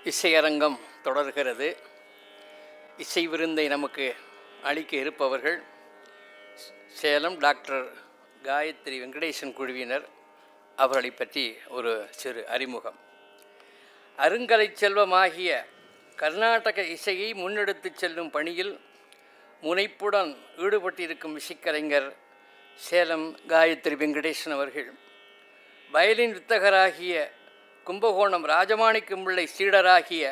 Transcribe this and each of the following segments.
இசையரங்கம் தொடர்கிறது இசை விருந்தை நமக்கு அளிக்க இருப்பவர்கள் சேலம் டாக்டர் காயத்ரி வெங்கடேசன் குழுவினர் அவர்களை பற்றி ஒரு சிறு அறிமுகம் அருங்கலை செல்வமாகிய கர்நாடக இசையை முன்னெடுத்துச் செல்லும் பணியில் முனைப்புடன் ஈடுபட்டிருக்கும் இசைக்கலைஞர் சேலம் காயத்ரி வெங்கடேசன் அவர்கள் வயலின் வித்தகராகிய கும்பகோணம் ராஜமாணிக்கம் பிள்ளை சீடராகிய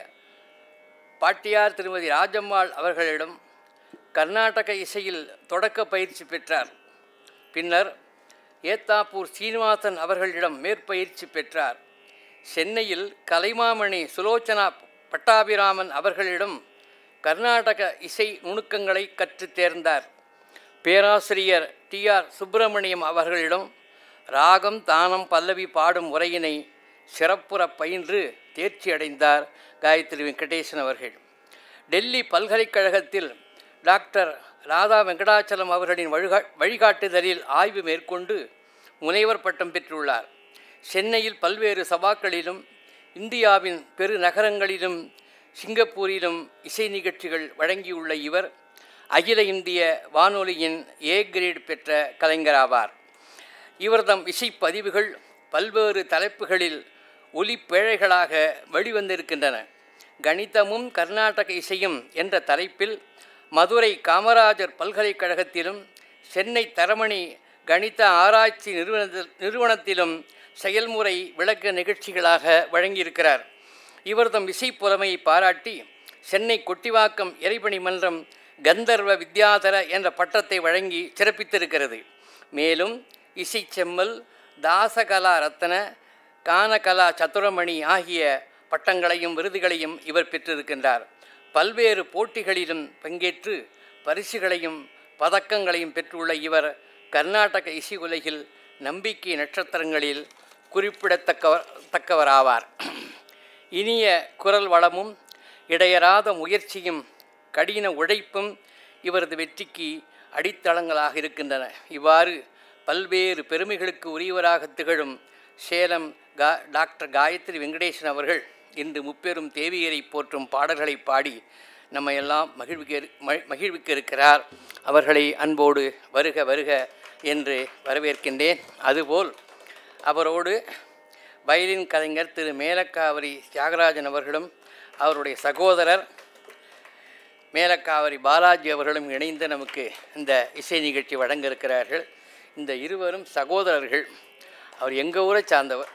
பாட்டியார் திருமதி ராஜம்மாள் அவர்களிடம் கர்நாடக இசையில் தொடக்க பயிற்சி பெற்றார் பின்னர் ஏத்தாப்பூர் சீனிவாசன் அவர்களிடம் மேற்பயிற்சி பெற்றார் சென்னையில் கலைமாமணி சுலோச்சனா பட்டாபிராமன் அவர்களிடம் கர்நாடக இசை நுணுக்கங்களை கற்றுத் தேர்ந்தார் பேராசிரியர் டி ஆர் சுப்பிரமணியம் அவர்களிடம் ராகம் தானம் பல்லவி பாடும் முறையினை சிறப்புற பயின்று தேர்ச்சி அடைந்தார் காயத்ரி வெங்கடேசன் அவர்கள் டெல்லி பல்கலைக்கழகத்தில் டாக்டர் ராதா வெங்கடாச்சலம் அவர்களின் வழிகா வழிகாட்டுதலில் ஆய்வு மேற்கொண்டு முனைவர் பட்டம் பெற்றுள்ளார் சென்னையில் பல்வேறு சபாக்களிலும் இந்தியாவின் பெரு நகரங்களிலும் சிங்கப்பூரிலும் இசை நிகழ்ச்சிகள் வழங்கியுள்ள இவர் அகில இந்திய வானொலியின் ஏ கிரேட் பெற்ற கலைஞராவார் இவர்தம் இசைப்பதிவுகள் பல்வேறு தலைப்புகளில் ஒலிப்பேழைகளாக வெளிவந்திருக்கின்றன கணிதமும் கர்நாடக இசையும் என்ற தலைப்பில் மதுரை காமராஜர் பல்கலைக்கழகத்திலும் சென்னை தரமணி கணித ஆராய்ச்சி நிறுவனத்தில் நிறுவனத்திலும் செயல்முறை விளக்க நிகழ்ச்சிகளாக வழங்கியிருக்கிறார் இவர்தம் இசைப்புலமையை பாராட்டி சென்னை கொட்டிவாக்கம் இறைபணி மன்றம் கந்தர்வ வித்யாதர என்ற பட்டத்தை வழங்கி சிறப்பித்திருக்கிறது மேலும் இசை செம்மல் தாசகலா ரத்ன கானகலா சதுரமணி ஆகிய பட்டங்களையும் விருதுகளையும் இவர் பெற்றிருக்கின்றார் பல்வேறு போட்டிகளிலும் பங்கேற்று பரிசுகளையும் பதக்கங்களையும் பெற்றுள்ள இவர் கர்நாடக இசை உலகில் நம்பிக்கை நட்சத்திரங்களில் குறிப்பிடத்தக்கவர் தக்கவராவார் இனிய குரல் வளமும் இடையராத முயற்சியும் கடின உழைப்பும் இவரது வெற்றிக்கு அடித்தளங்களாக இருக்கின்றன இவ்வாறு பல்வேறு பெருமைகளுக்கு உரியவராக திகழும் சேலம் கா டாக்டர் காயத்ரி வெங்கடேசன் அவர்கள் இன்று முப்பெரும் தேவியரை போற்றும் பாடல்களை பாடி நம்ம எல்லாம் மகிழ்விக்க மகிழ்விக்க இருக்கிறார் அவர்களை அன்போடு வருக வருக என்று வரவேற்கின்றேன் அதுபோல் அவரோடு வயலின் கலைஞர் திரு மேலக்காவரி தியாகராஜன் அவர்களும் அவருடைய சகோதரர் மேலக்காவரி பாலாஜி அவர்களும் இணைந்து நமக்கு இந்த இசை நிகழ்ச்சி வழங்க இருக்கிறார்கள் இந்த இருவரும் சகோதரர்கள் அவர் எங்கள் ஊரை சார்ந்தவர்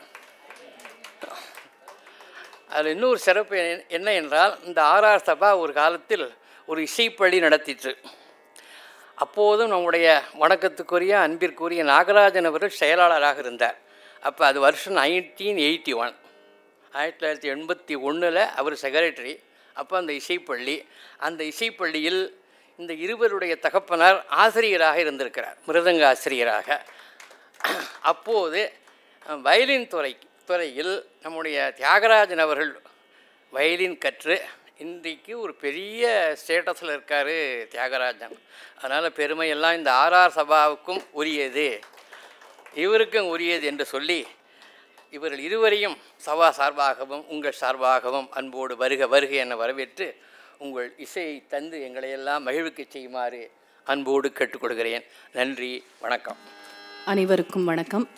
அதில் இன்னொரு சிறப்பு என்ன என்றால் இந்த ஆர்ஆர் சபா ஒரு காலத்தில் ஒரு இசைப்பள்ளி நடத்திற்று அப்போதும் நம்முடைய வணக்கத்துக்குரிய அன்பிற்குரிய நாகராஜன் அவர்கள் செயலாளராக இருந்தார் அப்போ அது வருஷம் நைன்டீன் எயிட்டி ஒன் ஆயிரத்தி தொள்ளாயிரத்தி எண்பத்தி ஒன்றில் அவர் செக்ரட்டரி அப்போ அந்த இசைப்பள்ளி அந்த இசைப்பள்ளியில் இந்த இருவருடைய தகப்பனார் ஆசிரியராக இருந்திருக்கிறார் மிருதங்க ஆசிரியராக அப்போது வயலின் துறை துறையில் நம்முடைய தியாகராஜன் அவர்கள் வயலின் கற்று இன்றைக்கு ஒரு பெரிய ஸ்டேட்டஸில் இருக்கார் தியாகராஜன் அதனால் பெருமையெல்லாம் இந்த ஆர்ஆர் சபாவுக்கும் உரியது இவருக்கும் உரியது என்று சொல்லி இவர்கள் இருவரையும் சபா சார்பாகவும் உங்கள் சார்பாகவும் அன்போடு வருக வருக என வரவேற்று உங்கள் இசையை தந்து எங்களையெல்லாம் மகிழ்விக்க செய்யுமாறு அன்போடு கேட்டுக்கொள்கிறேன் நன்றி வணக்கம் அனைவருக்கும் வணக்கம்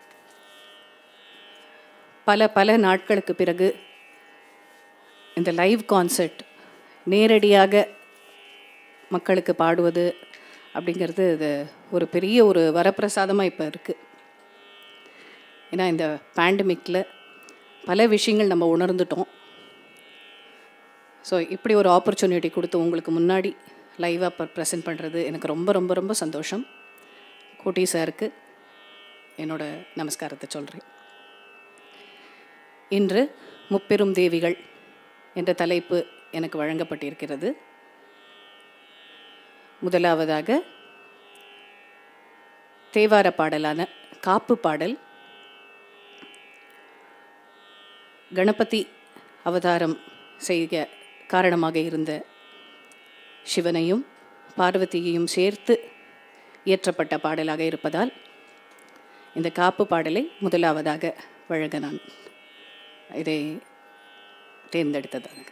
பல பல நாட்களுக்கு பிறகு இந்த லைவ் கான்சர்ட் நேரடியாக மக்களுக்கு பாடுவது அப்படிங்கிறது இது ஒரு பெரிய ஒரு வரப்பிரசாதமாக இப்போ இருக்குது ஏன்னா இந்த பேண்டமிக்கில் பல விஷயங்கள் நம்ம உணர்ந்துட்டோம் ஸோ இப்படி ஒரு ஆப்பர்ச்சுனிட்டி கொடுத்து உங்களுக்கு முன்னாடி லைவாக ப்ரெசென்ட் பண்ணுறது எனக்கு ரொம்ப ரொம்ப ரொம்ப சந்தோஷம் கோட்டி சாருக்கு என்னோட நமஸ்காரத்தை சொல்கிறேன் இன்று முப்பெரும் தேவிகள் என்ற தலைப்பு எனக்கு வழங்கப்பட்டிருக்கிறது முதலாவதாக தேவார பாடலான காப்பு பாடல் கணபதி அவதாரம் செய்ய காரணமாக இருந்த சிவனையும் பார்வதியையும் சேர்த்து இயற்றப்பட்ட பாடலாக இருப்பதால் இந்த காப்பு பாடலை முதலாவதாக வழங்க நான் இதை தேர்ந்தெடுத்தது அதுக்கு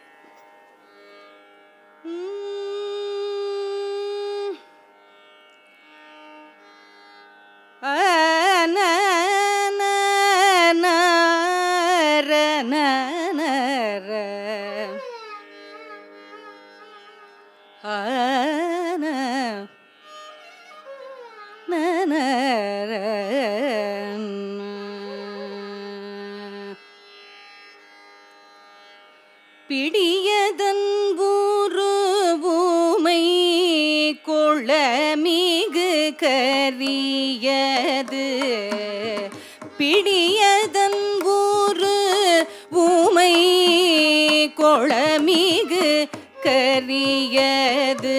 பிடியதன் ஊமை கொளமிகு கரியது பிடியதன் ஊரு ஊமை கொளமிகு கரியது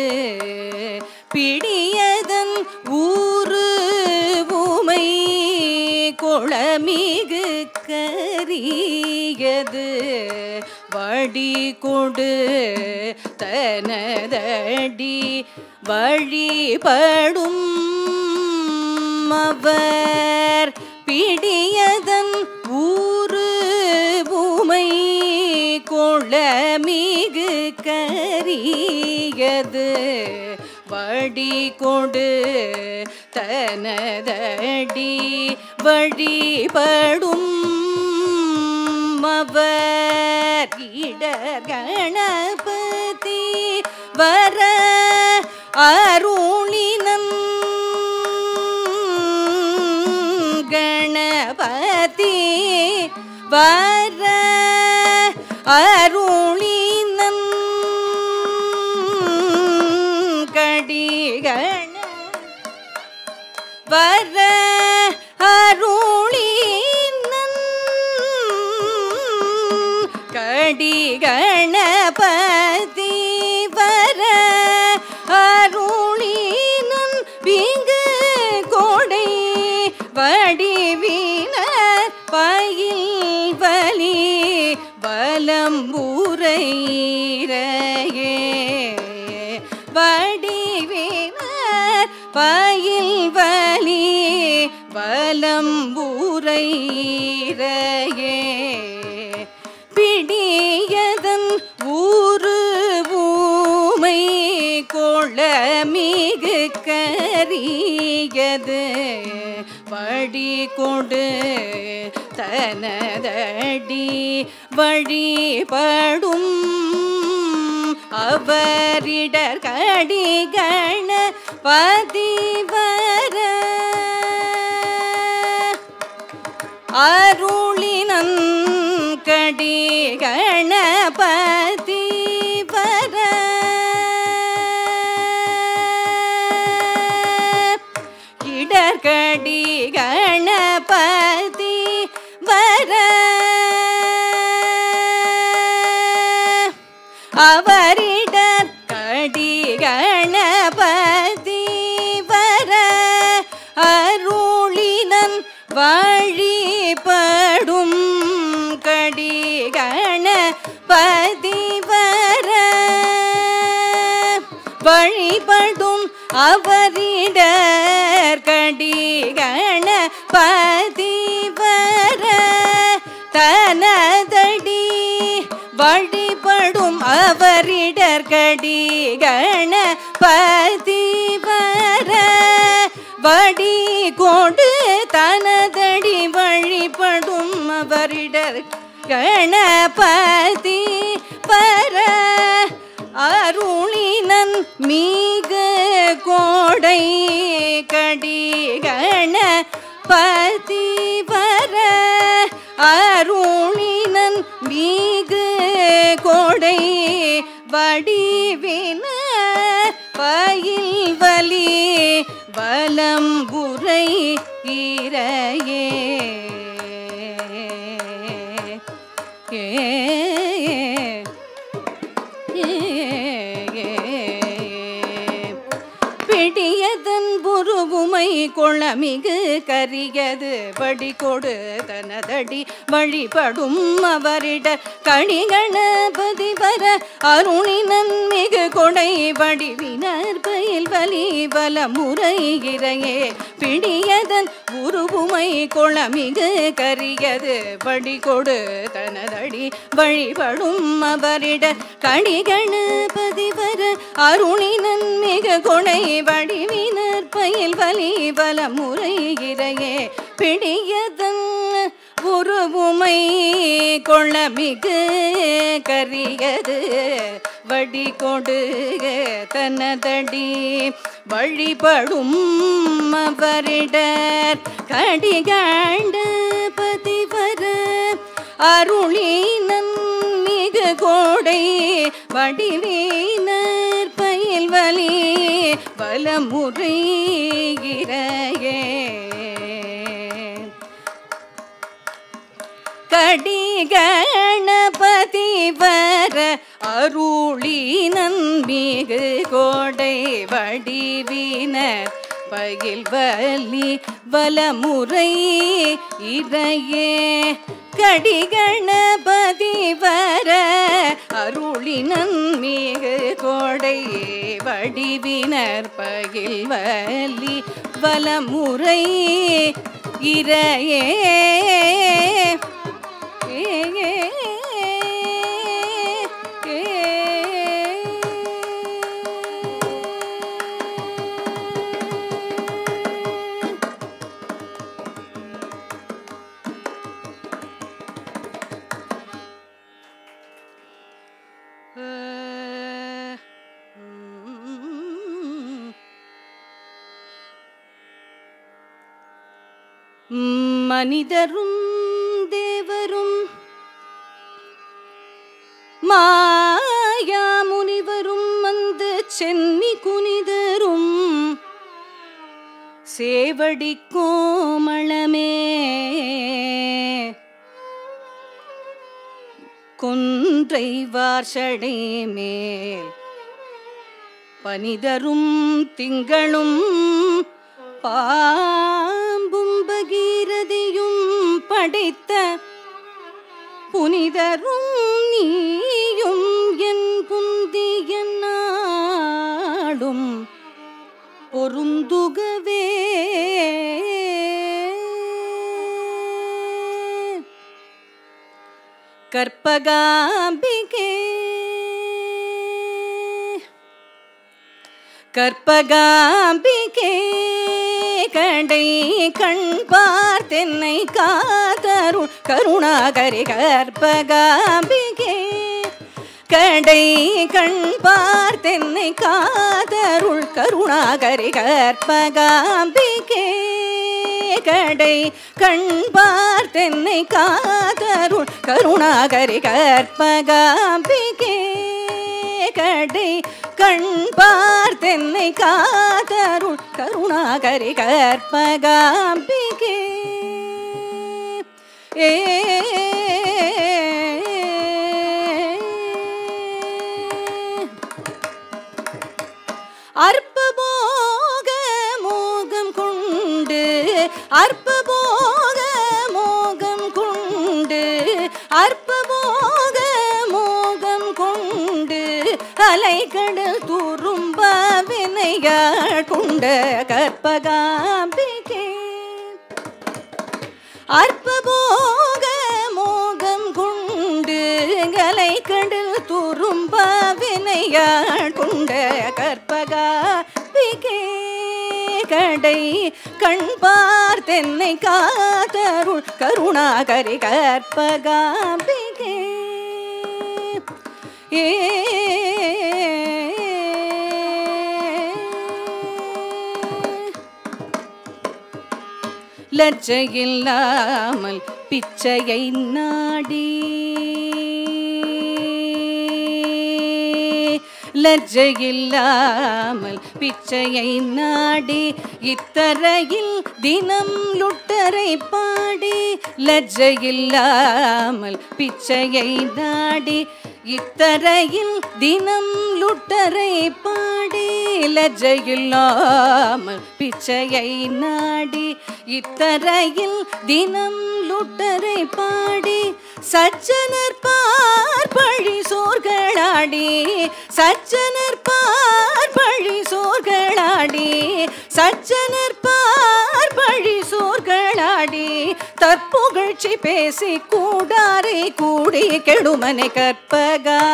பிடியதன் ஊரு ஊமை கொளமிகு கரியது வடி கொடு தனதடி வழிபடும் அவர் பிடியதன் ஊரு பூமை கொளமிகு கரியது வடி கொடு தனதடி வழிபடும் அவர் இடர் கணபதி வர அருளினன் கணபதி வர அருளினன் கடிகண வர அருளினன் கடிகணபதி வர அருளினன் விங்கு கோடை வடிவினர் பயில் வலி வலம் உரையே வடிவினர் பயில் வலி வலம் உரையே பிடியதன் ஊரு ஊமை கொளமிகு கரியது வடி கொடு தனதடி வழிபடும் அவரிடர் கடிகண பதிவர அருளினன் கடி கணபதி வர இடர்கடி கணபதி வர அவரிடர் கடி கணபதி வர அருளினன் வழிபடும் கடிகண பதிவர வழிபடும் அவரிடர் கடிகண பதிவர தனதடி வழிபடும் அவரிடர் கடிகண பதிவர வடி கொண்டு தனதடி வழிபடும் அவரிடர் கணபதி பர அருளினன் மீக கோடை கடிகண பதி வர அருளினன் மீக கோடை வடிவின பயில் வலி வலம் புரை இரையே ஏ பிடியதன் புருவுமை கொளமிகு கரியது வடி கொடு தனதடி வழிபடும் அவரிட கணி கணபதி வர அருணினன் மிகு கொடை வடிவினர் பயில் வலி வல முறை இறையே பிடியதன் உருவுமை கொளமிகு கரியது வடி கொடு தனதடி வழிபடும் அவரிட கணி கணபதி வர அருணினன் மிகு கொடை வடிவினர் பயில் வலி வல முறை இறையே பிடியதன் உருவுமை கொள்ளமிகு கரியது வடி கொடு தனதடி வழிபடும் அவரிடர் கடிகாண்ட பதிவர அருளினன் மிகு கோடை வடிவீனர் பயில் வலி வலமுறை இறையே கடி கணபதி வர அருளி நன்மிகு கோடை வடிவினர் பயில் வலி வலமுறை இறையே கடி கணபதி வர அருளி நன்மிகு கோடை வடிவினர் பயில் வலி வலமுறை இறையே மனிதரும் தேவரும் மாயா முனிவரும் வந்து சென்னி குனிதரும் சேவடி கோமளமே கொன்றை வார்ஷடை மேல் பனிதரும் திங்களும் பாம்பும் பகீரதியும் படைத்த புனிதரும் நீயும் என் புந்திய நாடும் பொருந்துகவே கற்பகாம்பிகே கற்பகாம்பிகே கடை கண் பார்த்தென்னை காதருள் கருணாகரி கற்பகாம்பிகே கடை கண் பார்த்தென்னை காதருள் கருணாகரி கற்பகாம்பிகே கடை கண் பார்த்தென்னை காதருள் கருணாகரி கற்பகாம்பிகே கடை கண் பார்த்தென்னை காதருள் கருணாகரி கற்பகாம்பிகே ஏ அற்பபோக மோகம் கொண்டு அற்பபோக மோகம் கொண்டு அற்பபோக மோகம் கொண்டு அலைக்கடல் துரும்ப வினையாள் கொண்ட கற்பகாம்பிகே அற்பபோக மோகம் கொண்டு கலை கடல் துரும்ப வினையாள் கொண்ட கற்பகாபிகே கடை கண் பார்த்தென்னை காதருள் கருணாகரி கற்பகாபிகே ஏ லஜ்ஜையில்லாமல் பிச்சையை நாடி லஜ்ஜையில்லாமல் பிச்சையை நாடி இத்தரையில் தினம் லுட்டரை பாடி லஜ்ஜையில்லாமல் பிச்சையை நாடி இத்தரையில் தினம் லுட்டரை பாடி லஜையில்லாமல் பிச்சையை நாடி இத்தரையில் தினம் லுட்டரை பாடி சജ്ஜனர் பார் பழி சோர்களாடி சജ്ஜனர் பார் பழி சோர்களாடி சജ്ஜனர் பார் பழி சோர்களாடி தற்புகழ்ச்சி பேசி கூடாரை கூடி கெடுமனை கற்பகா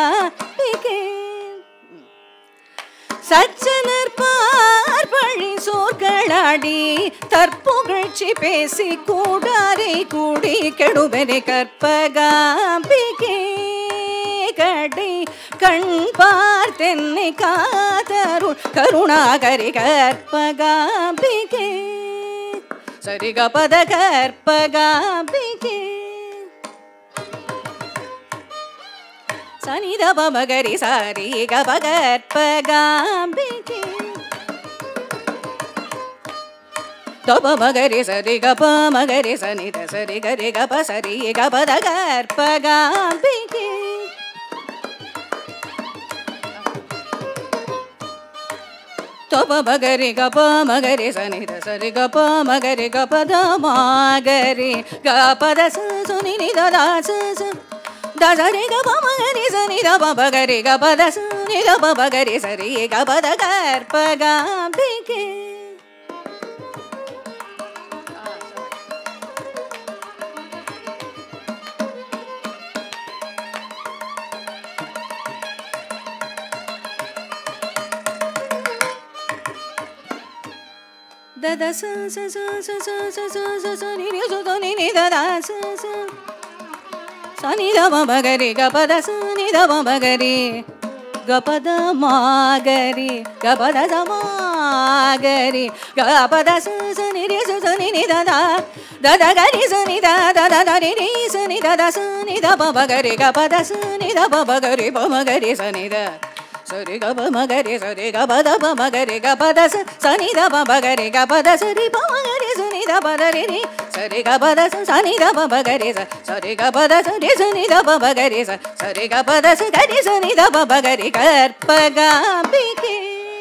சச்சனர் பார் பழி சோர்களாடி தற்புகழ்ச்சி பேசி கூடாரை கூடி கெடுவனை கற்பகாம்பிகே கடை கண் பார் தென்னை காதருள் கருணாகரி கற்பகாம்பிகே சரிக பத கற்பகாம்பிகே சனித பமகரி சாரி கபகற்பகாம்பிகே தப மகரி சரி கப மகரி சனித சரி கரி கப சரி கபத கற்பகாம்பிகே தப மகரி கப மகரி சனித சரி கப மகரி கபத மாகரி கபத சுனி நித தாச దసరి గ పమగరి సని ద పగరి గ పద సని ద పగరి సరి గ పద గర్పగాంబికే దద స స స స స స స స స ని ని స ద ని ని ద ద స స సని ద మగరి గపద సని ద మగరి గపద మాగరి గపద సమాగరి గపద సని రి సని ని ద ద ద ద గరి సని ద ద ద ద రి రి సని ద ద సని ద మగరి గపద సని ద మగరి మగరి సని ద సరి గప మగరి సరి గప ద మగరి గపద సని ద మగరి గపద సరి మగరి సని ద పద రి రి సరి గపద సని ద మగరి సరి గపద సరి సని ద మగరి సరి గపద సరి సని ద మగరి కర్పగాంబికే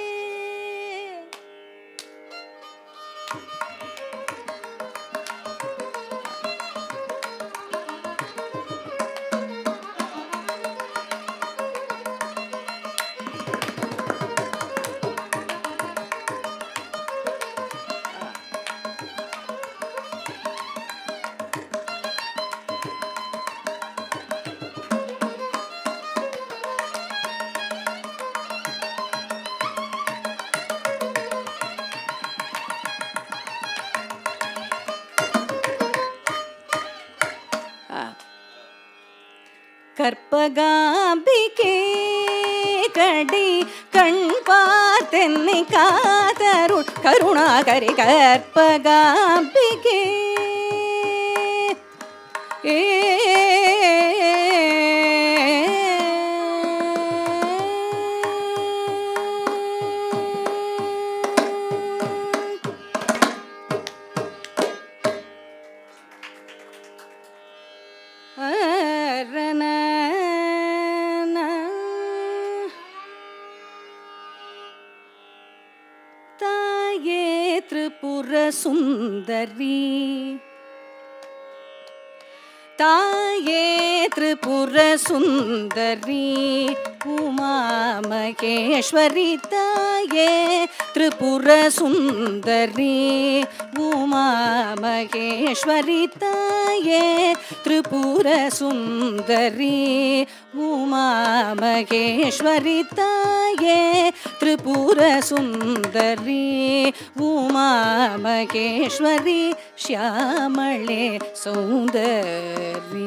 கற்பகாம்பிகே கடி கண் பார்த்தென்னை காதருள் கருணாகரி கற்பகாம்பிகே ஏ தாயே திரிபுர சுந்தரி தாயே திரிபுர சுந்தரி உமா மகேஸ்வரி தாயே திரிபுர சுந்தரி உமா மகேஸ்வரி தாயே திரிபுர சுந்தரி உமா மகேஸ்வரி தாயே திரிபுர சுந்தரி உமா மகேஸ்வரி ಶ್ಯಾಮಳೆ ಸೌಂದರ್ಯ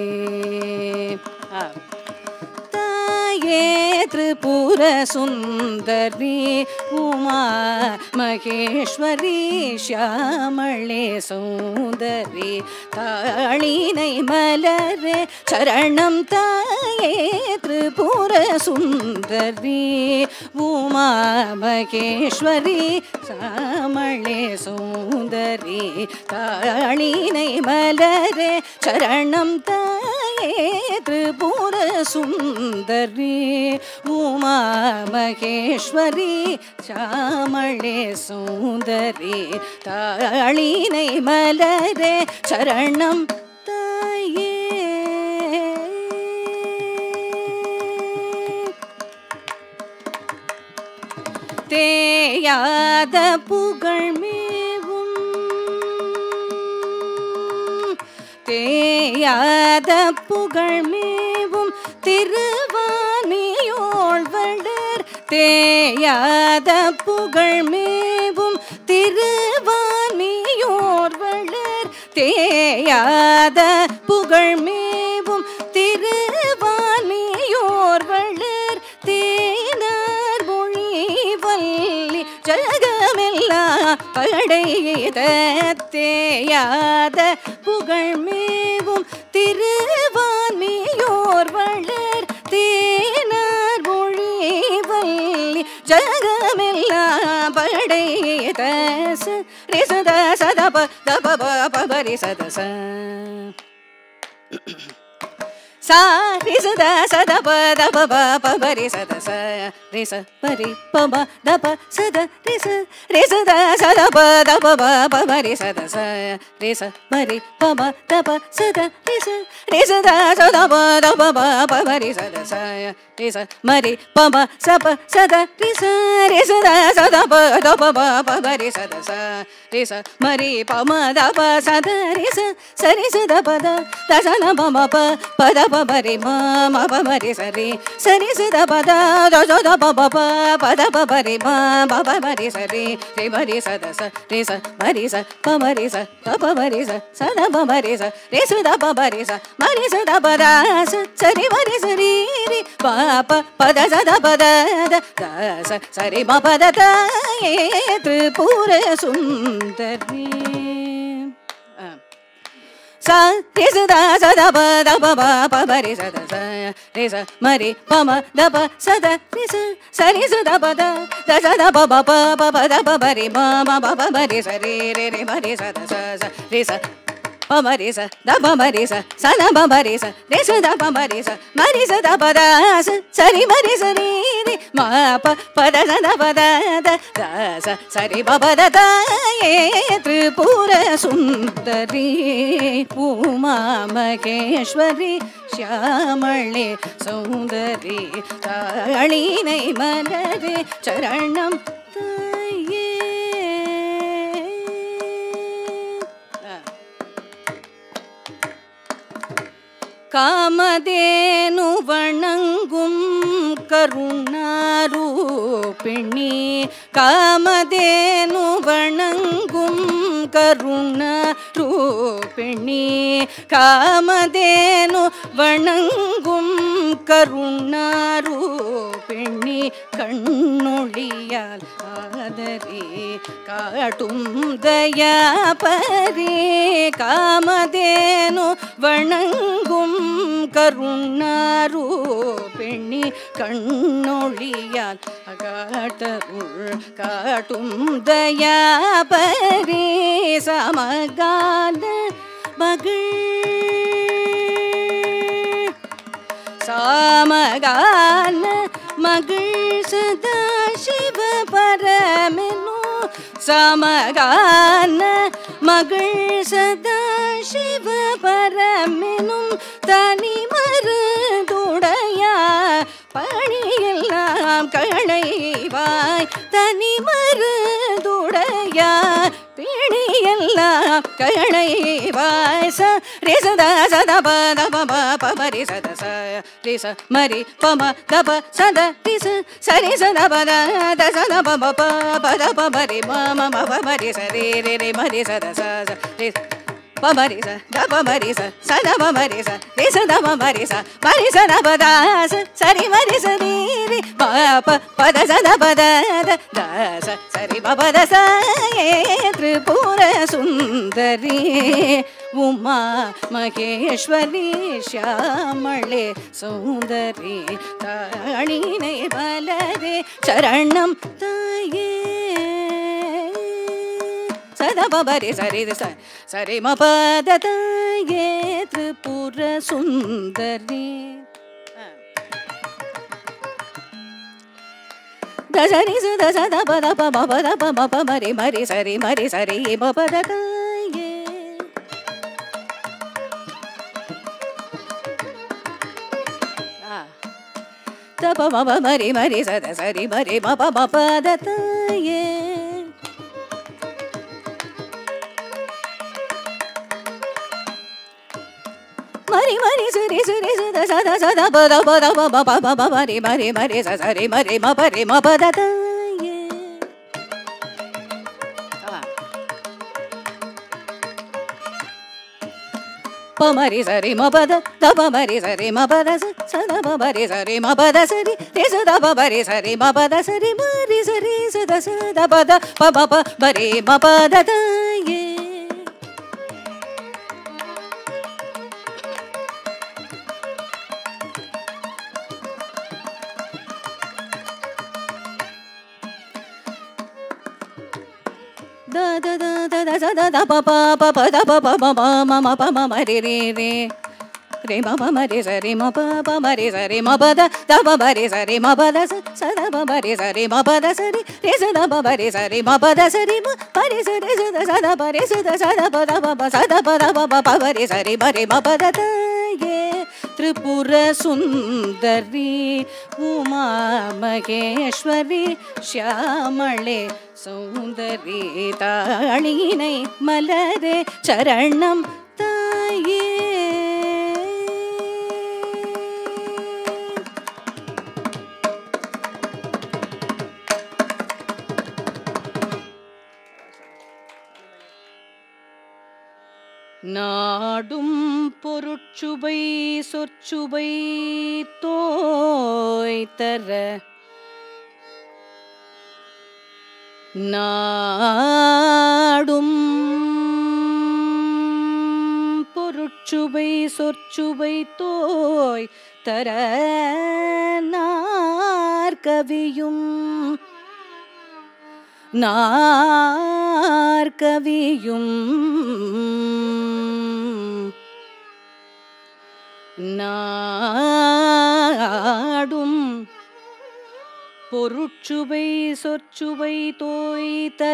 ತಾಯೇ ತ್ರಿಪುರ ಸುಂದರಿ ಉಮಾ ಮಹೇಶ್ವರಿ ಶ್ಯಾಮಳೆ ಸೌಂದರಿ ತಾಳಿನೈ ಮಲರೆ ಚರಣಂ ತಾಯೇ ತ್ರಿಪುರ ಸುಂದರಿ ಉಮಾ ಮಹೇಶ್ವರಿ சாமளே சுந்தரி தாளினை மலரே சரணம் தாயே திரிபுர சுந்தரி உமா மகேஸ்வரி சாமளே சுந்தரி தாளினை மலரே சரணம் தாயே தேயாத புகழ் மேவும் தேயாத புகழ் மேவும் திருவாணியோள் வளர் தேயாத புகழ் மேவும் திருவாணியோர் வளர் தேயாத புகழ் மேவும் திருவாணியோர் வளர் தேனார் மொழி வல்லி ஜகமெல்லாம் படையத தேயாத புகழ் மேவும் திருவான்மியோர் வளர் தேனார் மொழி வல்லி ஜகமெல்லாம் படையத ரிசத சதப தப பபரி சதச சா ரி ச த ச த ப த ப ப ப ப ரி ச த ச ரி ச ப ரி ப ம த ப ச த ரி ச ரி ச த ச த ப த ப ப ப ப ரி ச த ச ரி ச ப ரி ப ம த ப ச த ரி ச ரி ச த ச த ப த ப ப ப ப ரி ச த ச ரி ச ம ரி ப ம ச ப ச த ரி ச ரி ச த ச த ப த ப ப ப ப ரி ச த ச ரி ச ம ரி ப ம த ப ச த ரி ச ச ரி ச த ப த த ச ன ப ம ப ப த ப ப ரி ம ம ப ம ரி ச ரி ச ரி ச த ப த த ச த ப ப ப ப த ப ப ரி ம ம ப ம ரி ச ரி ரி ம ரி ச த ச ரி ச ம ரி ச ப ம ரி ச த ப ம ரி ச ச த ப ம ரி ச ரி ச த ப ம ரி ச ம ரி ச த ப த ச ச ரி ம ரி ச ரி ரி ப ப ப த ச த ப த த த ச ச ரி ம ப த த ஏ திரிபுர சுந்தரி ஆ sa ri sa da sa da ba da ba ba ba ba ri sa da sa ri sa ma ri pa ma da ba sa da ri sa sa ri sa da ba da da sa da ba ba ba ba ba da ba ba ri ma ma ba ba ba ri sa ri ri ri ma ri sa da sa sa ri sa pa ma ri sa da ba ma ri sa sa na ba ma ri sa ri sa da ba ma ri sa ma ri sa da ba da sa sa ri ma ri sa ri ri ma pa pa da sa da ba da da da sa sa ri ba ba da da ye Tripura சுந்தரி உமா மகேஸ்வரி ஷியாமளே சௌந்தரி தாளினை மலரே சரணம் தாயே ஆ. காமதேனு வணங்கும் கருணாரூபிணி காமதேனு வணங்கும் கருணாரூபிணி காமதேனு வணங்கும் கருணாரூபிணி கண்ணொழியால் ஆதரி காட்டும் தயாபரி காமதேனு வணங்கும் கருணாரூபிணி கண்ணொழியால் அகாட்டருள் காட்டும் தயாபரி சமகால மகள் சாமகான மகள் சதா சிவ பரமெனு சமகான மகள் சதா சிவ பரமெனும் தனி மருதுடையா பணியெல்லாம் களைவாய் தனி மருதுடையா பிணியெல்லாம் களைவாய் ச ரே சதா சதா ப த ப ப ப ப ரி சத ச ரி ச ம ரி ப ம த ப சத ரி ச ச ரி ச த ப த த ச த ப ம ப ப த ப ம ரி ம ம ம ப ம ரி ச ரி ரி ரி ம ரி ச த ச ச ரி ப ம ரி ச த ப ம ரி ச ச த ப ம ரி ச ரி ச த ப ம ரி ச ம ரி ச த ப த ச ச ரி ம ரி ச ரி ரி ப ப ப த ச த ப த த த ச ச ரி ப ப த ச ஏ திரிபுர சுந்தரி உமா மகேஸ்வரி ஷியாமளே சௌந்தரி தாளினை மலரே சரணம் தாயே சத பபரி சரி ச சரி ம பத தாயே திரிபுர சுந்தரி தசரி சுத சத பத ப ப பத ப ப ப மரி மரி சரி மரி சரி ப பத தாயே த ப ப ப மரி மரி சத சரி மரி ப ப ப பத தாயே மரி மரி சரி சரி சத சத சத பத பத ப ப ப ப ப மரி மரி மரி ச சரி மரி ம பரி ம பத தாயே ப மரி சரி ம பத த ப மரி சரி ம பத ச சத ப மரி சரி ம பத சரி ரே ச த ப மரி சரி ம பத சரி மரி சரி ச த ச த பத ப ப ப மரி ம பத தாயே da da da da da da da da pa pa pa pa da pa pa ma ma ma ma pa ma ma re re re re ma ma ma re sa re ma pa pa ma re sa re ma pa da da pa ma re sa re ma pa da sa sa da pa ma re sa re ma pa da sa re re sa da pa ma re sa re ma pa da sa re ma pa re sa re sa da sa da pa re sa da sa da pa da pa pa sa da pa da pa pa pa ma re sa re ma re ma pa da ta ye Tripura சுந்தரி உமா மகேஸ்வரி ஷியாமளே சௌந்தரி தாளினை மலரே சரணம் தாயே நாடும் பொருட்சுவை சொற்சுவை தோய் தர நாடும் பொருட்சுவை சொற்சுவை தோய் தர நாற்கவியும் நாற்கவியும் நாடும் பொருட்சுவை சொற்சுவை தோய் தர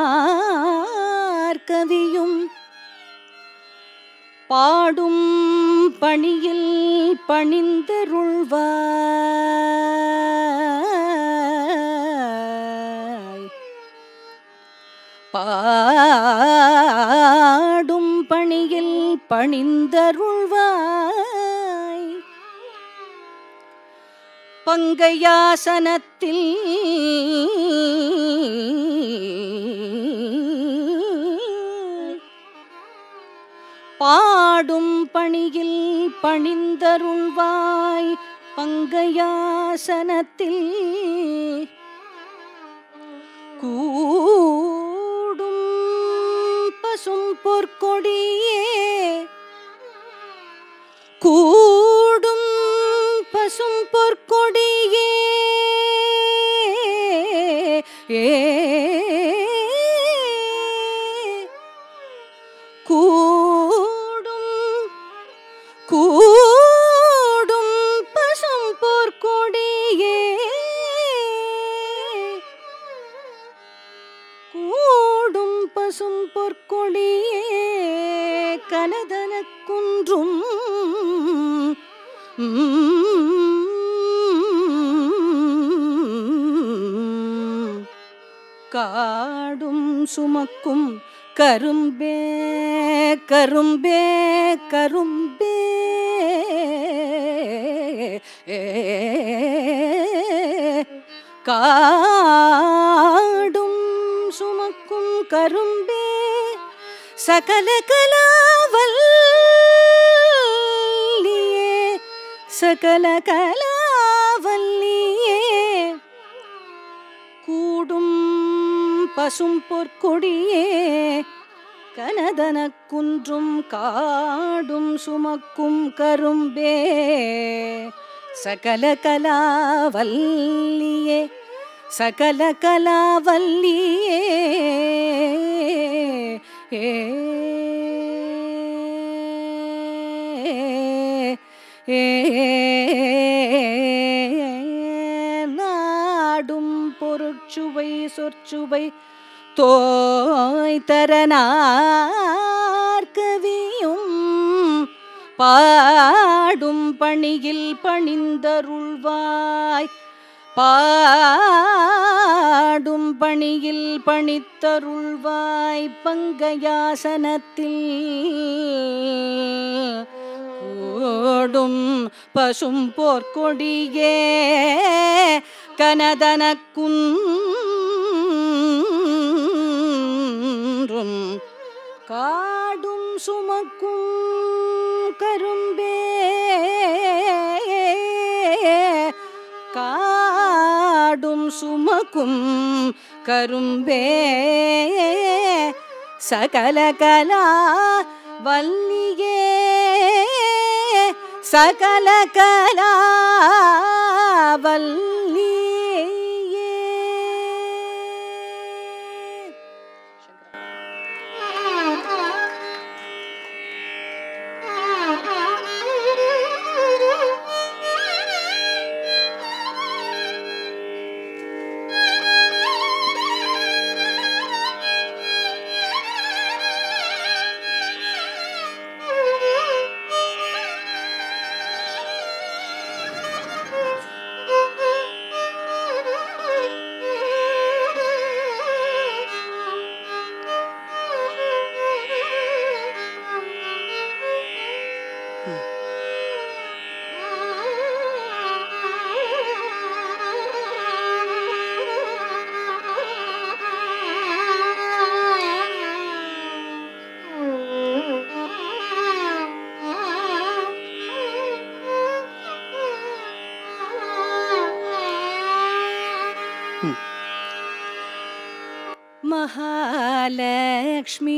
நாற்கவியும் பாடும் பணியில் பணிந்தருள்வாய் பாடும் பணியில் பணிந்தருள்வாய் பங்கையாசனத்தில் பாடும் பணியில் பணிந்தருள்வாய் பங்கையாசனத்தில் கூடும் பசும் பொற்கொடியே கூடும் பசும் பொற்கொடியே ஏ கூடும் கூடும் பசும் பொற்கொடியே கூடும் பசும் பொற்கொடியே கனதன குன்றும் காடும் சுமக்கும் கரும்பே கரும்பே கரும்பே காடும் சுமக்கும் கரும்பே சகல கலாவல்லியே சகல கலாவல்லியே கூடும் பசும் பொற்கொடியே கனதன குன்றும் காடும் சுமக்கும் கரும்பே சகல கலாவல்லியே சகல கலாவல்லியே ஏ நாடும் பொருட்சுவை சொற்சுவை தோய் தரனார்கவியும் பாடும் பணியில் பணிந்தருள்வாய் பாடும் பணியில் பணித்தருள்வாய் பங்கயாசனத்தில் ஓடும் பசும் போர்க்கொடியே கனதனக்குன்றும் காடும் சுமக்கும் கரும்பே காடும் சுமக்கும் கரும்பே சகல கலா வல்லியே சகல கலா வல்லியே மகாலக்ஷ்மி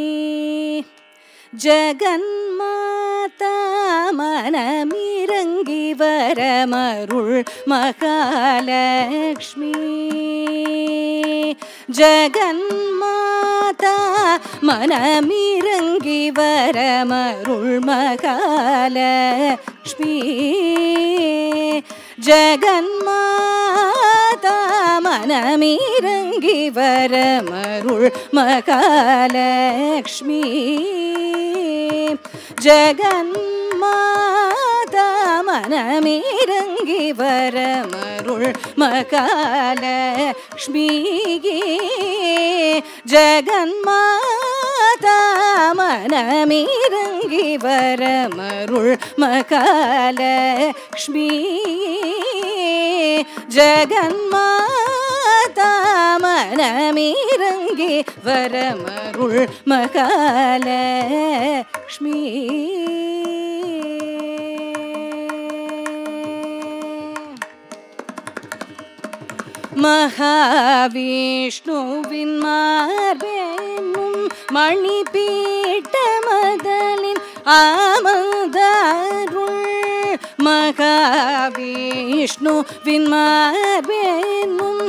ஜகன்மாதா மனமிறங்கி வரமருள் மகாலக்ஷ்மி ஜகன்மாதா மனமிறங்கி வரமருள் மகாலக்ஷ்மி ஜகன்மாதா மனமிறங்கி வரமருள் மகாலக்ஷ்மி ஜகன்மாதா மனமிறங்கி வரமருள் மகாலக்ஷ்மி ஜகன்மாதா மனமிறங்கி வரமருள் மகாலக்ஷ்மி ஜகன்மாதா மனமிறங்கி வரமருள் மகாலக்ஷ்மி மகாவிஷ்ணுவின் மார்பேனும் மணிபீட்டமதலின் ஆமதாருள் மகாவிஷ்ணுவின் மார்பேனும்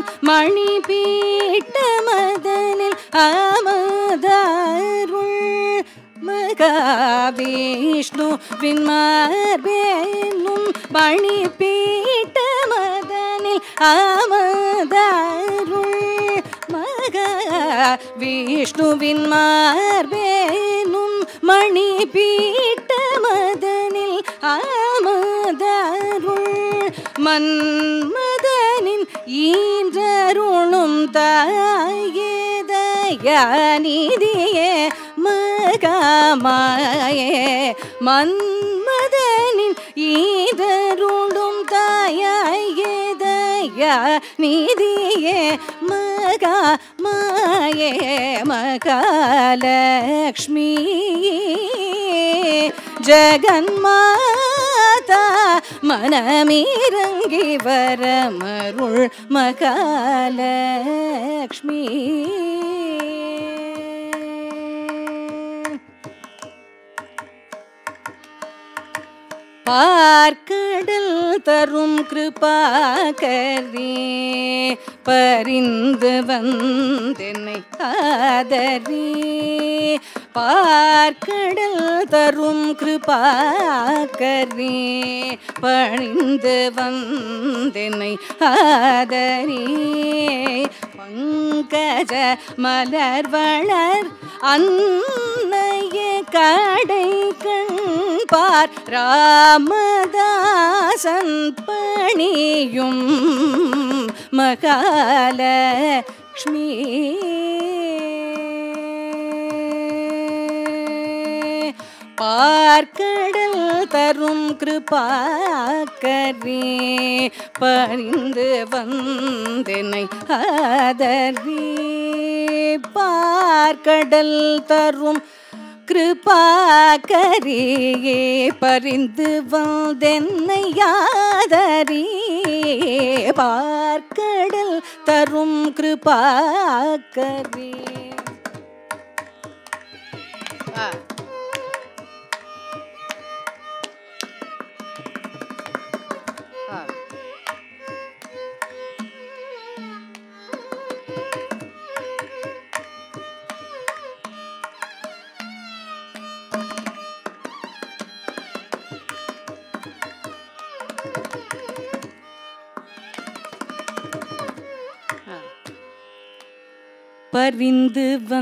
மணிபீட்டமதலில் ஆமதாருள் மகாவிஷ்ணு விண்மார்பேனும் பணிப்பீட்டமதனில் ஆமதாருள் மகா விஷ்ணுவின் மார்பேனும் மணிப்பீட்டமதனில் ஆமதாருள் மன்மதனின் ஈன்றருளும் தாயே தயாநிதியே மகாமாயே மன்மதனின் ஈதருளும் தாயே தயா நிதியே மகா மாயே மகாலக்ஷ்மி ஜகன்மாதா மனமிறங்கி வரமருள் மகாலக்ஷ்மி பார்க்கடல் தரும் கிருபாகரி பரிந்து வந்தென்னை ஆதரி பார்க்கடல் தரும் கிருபாகரி பணிந்து வந்தென்னை ஆதரி பங்கஜ மலர் வளர் அன்னைய கடை கண் பார் ராமதாசன் பணியும் மகாலக்ஷ்மி பார்க்கடல் தரும் கிருபாக்கரி பரிந்து வந்தென்னை ஆதரி பார்க்கடல் தரும் கிருபாக்கரியே பரிந்து வந்தென்னை யாதரி பார்க்கடல் தரும் கிருபாக்கரி ஆ ஆ பரிந்து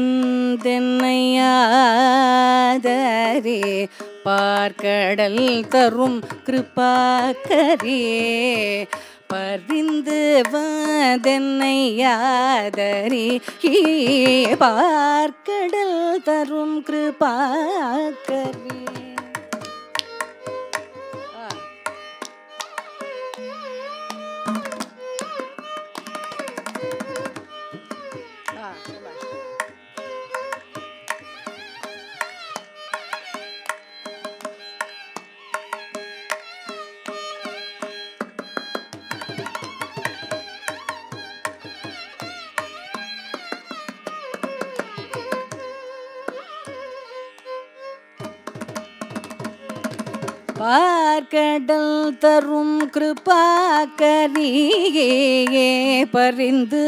வந்தென்னையாதரே பார்க்கடல் தரும் கிருபாக்கரே பரிந்து வந்தென்னையாதரே பார்க்கடல் தரும் கிருபாக்கரே ஆ ஆ சபாஷ் பார்க்கடல் தரும் கிருபாக்கரியே பரிந்து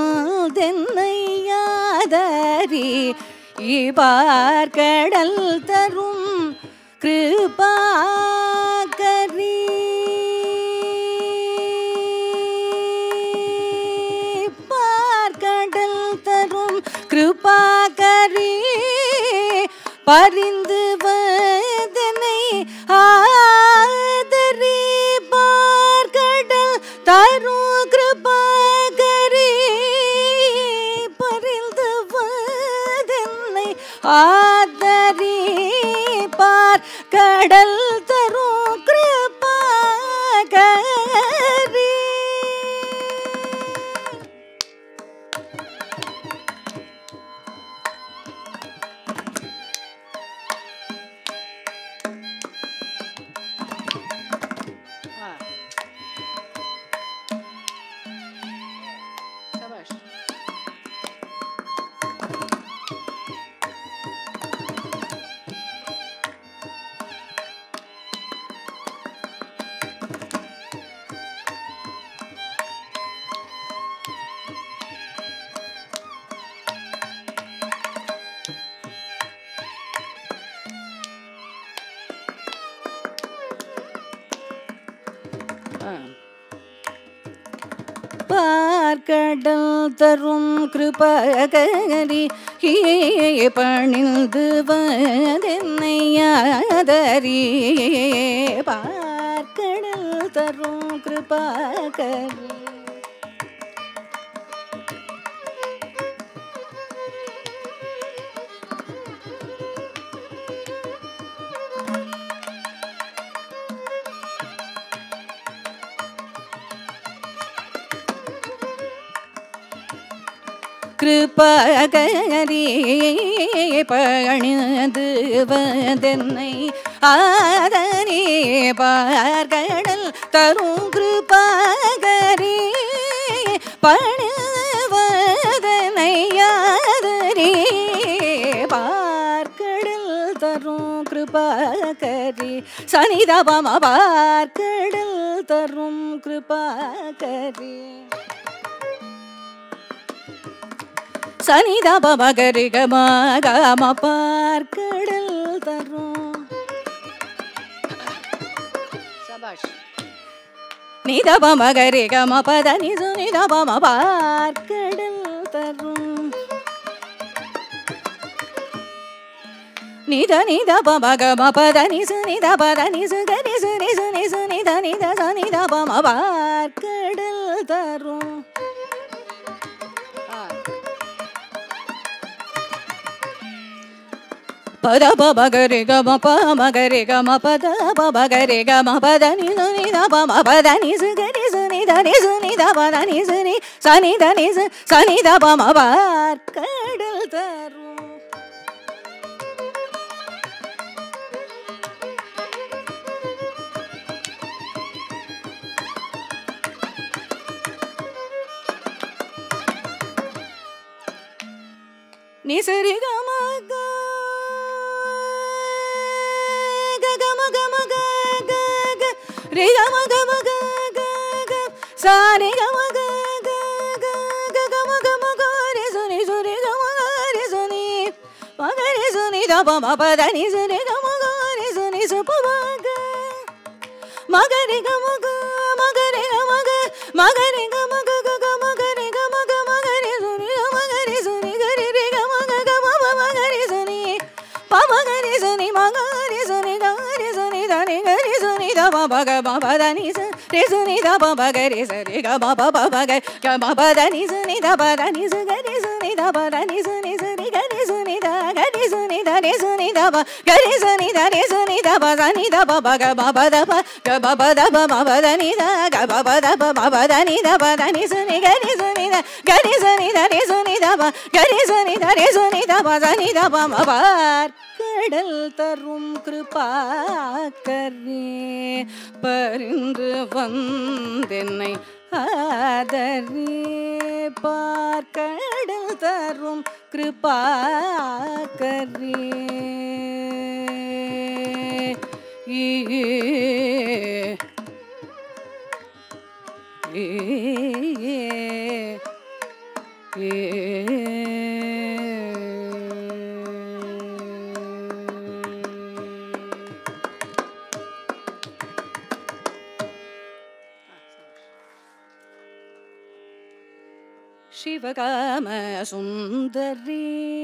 வந்தென்னையாதரி பார்க்கடல் தரும் கிருபாக்கரி பார்க்கடல் தரும் கிருபாகரி பரிந்து வதனை ஆதரி பார்க்கடல் தரும் கிருபாகரி பரிந்து வதனை ஆதரி பார் கடல் தரும் கிருபாகரி பார்க்கடல் தரும் கிருபகரி பணிந்து வதென்னையாதரி பார்க்கடல் தரும் கிருபகரி கிருபகரி பணிந்து வதென்னை ஆதரி பார்கடல் தரும் கிருபகரி பணிவதனை ஆதரி பார்க்கடல் தரும் கிருபாகரி சனிதபம பார்க்கடல் தரும் கிருபாகரி சனித பமகரி கம பார்க்கடல் தரும் சபாஷ் நித பமகரி கம பத நிசு நித பம பார்க்கடல் தரும் நித நித பம கம பத நிசு நித பத நிசு க நிசு நிசு நிசு நித நித ச நித பம பார்க்கடல் தரும் ஆ பத பமகரி கம பமகரி கம பத பமகரி கம பத நிசு நித பம பத நிசு க நிசு நித நிசு நித பத நிசு நி சனித நிசு சனித பம பார்க்கடல் தரும் நிசரி கம க க கம கம க க க ரி கம கம க க க சா ரி கம க க க க கம கம க ரி சு நி சு ரி கம க ரி சு நி ம க ரி சு நி த ப ம ப த நி சு ரி கம க ரி சு நி சு ப ம க ம க ரி க ம க ம க ரி க ம க ம க ரி க ம க க க ம க ரி க ம க ம க ரி சு நி க ம க ரி சு நி க ரி ரி க ம க க ம ப ம க ரி சு நி ப ம க ரி சு நி ம க ரி சு நி க ரி சு நி த நி க ரி சு நி த ப ப க ப ப த நி சு ரி சு நி த ப ப க ரி சு ரி க ப ப ப ப க க ம ப த நி சு நி த ப த நி சு க ரி சு நி த ப த நி சு நி சு ரி க ரி சு நி த க ரி சு நி த ரி சு நி த ப க ரி சு நி த ரி சு நி த ப த நி த ப ப க ப ப த ப க ப ப த ப ம ப த நி த க ப ப த ப ம ப த நி த ப த நி சு நி க ரி சு நி த க ரி சு நி த ரி சு நி த ப க ரி சு நி த ரி சு நி த ப த நி த ப ம ப கடல் தரும் கிருபாக்கரே பரிந்து வந்தென்னை ஆதரே பார்க்கடல் தரும் கிருபாக்கரே ஈ ஏ ಶಿವಕಾಮ ಸುಂದರಿ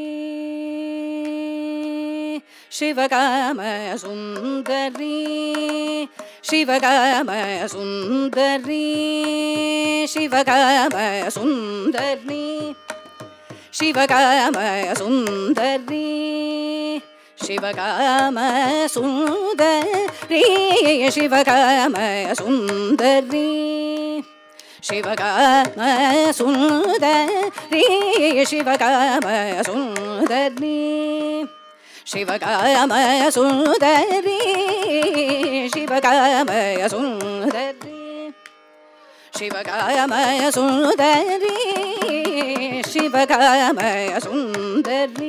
ಶಿವಕಾಮ ಸುಂದರಿ ಶಿವಕಾಮ ಸುಂದರಿ ಶಿವಕಾಮ ಸುಂದರಿ ಶಿವಕಾಮ ಸುಂದರಿ ಶಿವಕಾಮ ಸುಂದರಿ ಶಿವಕಾಮ ಸುಂದರಿ ಶಿವಕಾಮ ಸುಂದರಿ ಶಿವಕಾಮ ಸುಂದರಿ ಶಿವಕಾಮ ಸುಂದರಿ ಶಿವಕಾಮ ಸುಂದರಿ ಶಿವಕಾಮಯ ಸುಂದರಿ ಶಿವಕಾಮಯ ಸುಂದರಿ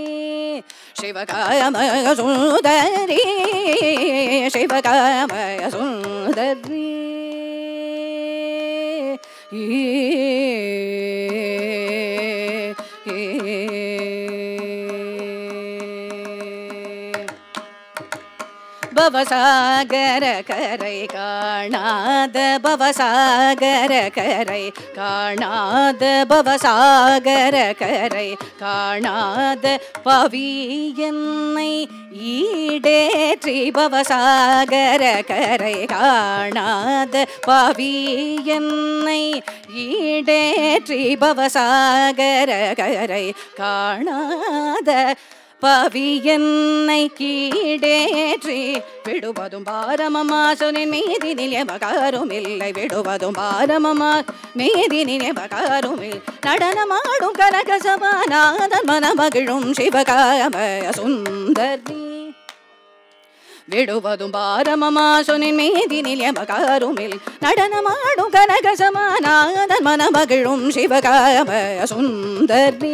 ಶಿವಕಾಮಯ ಸುಂದರಿ ಶಿವಕಾಮಯ ಸುಂದರಿ ಈ பவசாகர கரை காணாத பவசாகர கரை காணாத பவசாகர கரை காணாத பவி என்னை ஈடேற்றி பவசாகர கரை காணாத பவி என்னை ஈடேற்றி பவசாகர கரை காணாத பவி என்னை கீடேற்றி விடுவதும் பாரமமா சொனின் மீதி நிலையபகாரும் இல்லை விடுவதும் பாரமமா மீதி நிலையபகாரும் இல்லை நடனமாடும் கரகசபாநாதன் மனமகிழும் சிவகாமய சுந்தரி விடுவதும் பாரமமா சொனின் மீதி நிலையபகாருமில் நடனமாடும் கனகசமானாதன் மனமகிழும் சிவகாமய சுந்தரி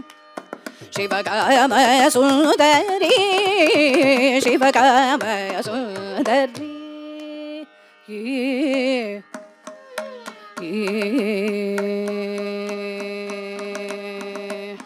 ಶಿವಕಾಮಯ ಸುಂದರಿ ಶಿವಕಾಮಯ ಸುಂದರಿ ஏ ஏ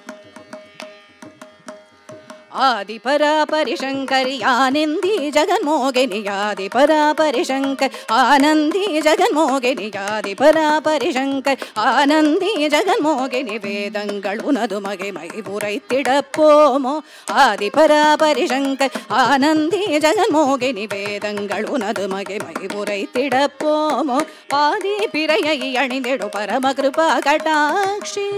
ஆதி பராபரி சங்கரி ஆனந்தி ஜெகன்மோகினி ஆதி பராபரி சங்கர் ஆனந்தி ஜெகன்மோகினி ஆதி பராபரி சங்கர் ஆனந்தி ஜெகன்மோகினி வேதங்கள் உனது மகிமை உரைத்திடப் போமோ ஆதி பராபரி சங்கர் ஆனந்தி ஜெகன்மோகினி வேதங்கள் உனது மகிமை உரைத்திடப் போமோ பாதி பிறையை அணிந்திடு பரம கிருபா கடாட்சி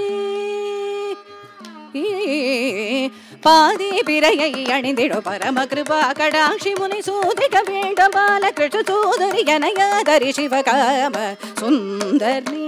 பாதி பிறையை அணிந்திடு பரம கிருபா கடாட்சி முனி சூதிக வேண்ட பாலகிருஷ்ண சூதரி கனயாதரி சிவகாம சுந்தரி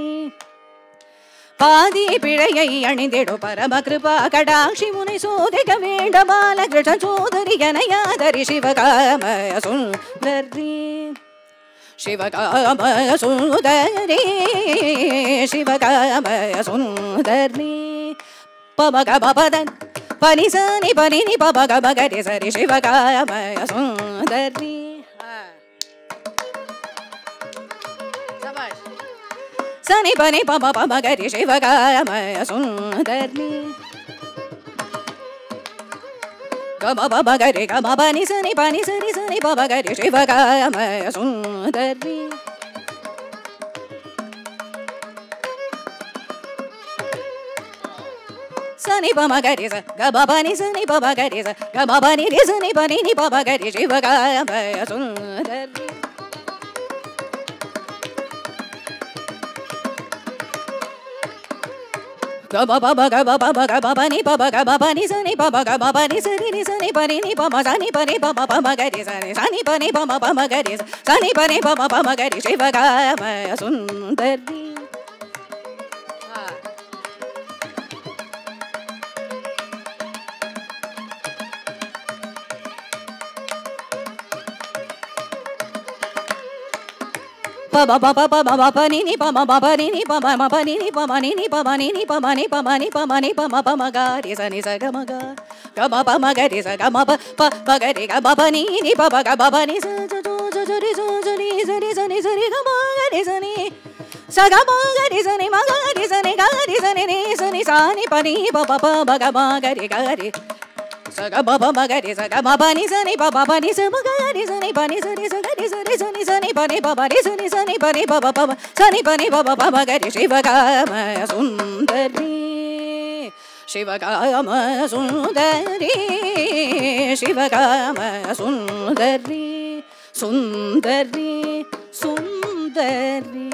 பாதி பிழையை அணிந்திடு பரம கிருபா கடாட்சி முனி சூதிக வேண்ட பாலகிருஷ்ண சூதரி கனயாதரி சிவகாம சுந்தரி சிவகாம சுந்தரி சிவகாம சுந்தரி பமக பபதன் பனிசனி பனினி பமக மகரி சரி சிவகாம சுந்தரி சனி பனி பம பமகரி சிவகாம சுந்தரி గమ బమ గరి గమ బని సని పని సరి సని బమ గరి శివగామ సుందరి సని బమ గరి స గమ బని సని బమ గరి స గమ బని రి సని బని ని బమ గరి శివగామ సుందరి Gaba baba gaba baba gaba bani baba gaba bani sani baba gaba bani sani ni sani bani ni baba sani bani baba baba gari sani sani bani baba baba gari sani bani baba baba gari shiva gama sundari Baba baba baba baba ni ni baba baba ni ni baba baba ni ni baba ni ni baba ni ni baba ni baba ni baba ni baba baba ga ri sa ni sa ga ma ga ga ma ba ma ga ri sa ga ma ba pa ba ga ri ga ba ba ni ni baba ga baba ni sa sa jo jo jo ri so jo ni sa ni sa ni sa ri ga ma ga ri sa ni sa ga ma ga ri sa ni ma ga ri sa ni ga ri sa ni ni sa ni sa ni pa ni ba ba ba ba ga ma ga ri ga ri sa ga ba ba ma ga ri sa ga ma ba ni sa ni ba ba ba ni sa ma ga ri sa ni ba ni sa ni sa ga ri sa ni sa ni sa ni ba ni ba ba ni sa ni sa ni ba ni ba ba ba ba sa ni ba ni ba ba ba ma ga ri shiva ga ma sundari shiva ga ma sundari shiva ga ma sundari sundari sundari